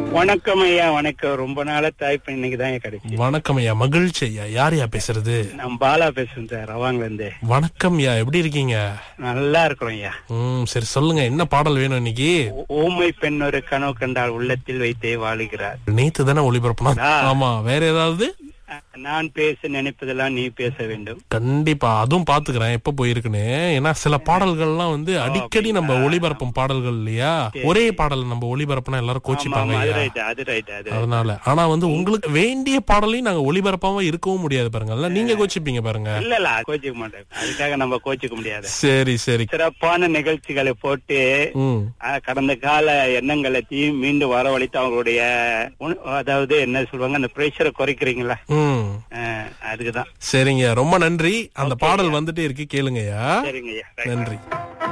வணக்கம் ஐயா வணக்கம் ரொம்ப நாளா தாய்ப்பு இன்னைக்கு தான் கிடைச்சு வணக்கம் ஐயா மகிழ்ச்சி ஐயா யார் ஐயா பேசுறது நான் பாலா பேசுறேன் சார் ரவாங்ல இருந்து வணக்கம் ஐயா எப்படி இருக்கீங்க நல்லா இருக்கிறோம் ஐயா ம் சரி சொல்லுங்க என்ன பாடல் வேணும் இன்னைக்கு ஊ- ஊமை பெண் ஒரு கனவு கண்டால் உள்ளத்தில் வைத்தே வாழுகிறார் நேத்து தானே ஒளிபரப்புனா ஆ. ஆமா வேற ஏதாவது அஹ், நான் பேச நினைப்பதெல்லாம் நீ பேச வேண்டும் கண்டிப்பா அதுவும் பாத்துக்கிறேன் எப்ப போயிருக்குன்னு ஏன்னா சில பாடல்கள்லாம் வந்து அடிக்கடி நம்ம ஒளிபரப்பும் பாடல்கள் இல்லையா ஒரே பாடல் நம்ம ஒளிபரப்புனா எல்லாரும் ஆமா கோச்சிப்பாங்க ஆமா அது ஐயா ரைட் அது ரைட் அது right. அதனால ஆனா வந்து உங்களுக்கு வேண்டிய பாடலையும் நாங்க ஒளிபரப்பாம இருக்கவும் முடியாது பாருங்கல்ல நீங்க கோச்சிப்பீங்க பாருங்க இல்ல இல்ல கோச்சிக்க மாட்டேன் அதுக்காக நம்ம கோச்சிக்க முடியாது சரி சரி சிறப்பான நிகழ்ச்சிகளை போட்டு ம் அஹ், கடந்த கால எண்ணங்களை தீ மீண்டும் வரவழைத்து அவங்களுடைய உண- அதாவது என்ன சொல்லுவாங்க அந்த பிரஷரை குறைக்கிறீங்களா ம் அஹ், அதுக்குதான் சரிங்க ரொம்ப நன்றி அந்த பாடல் வந்துட்டே இருக்கு கேளுங்கய்யா சரிங்க ஐயா Right. நன்றி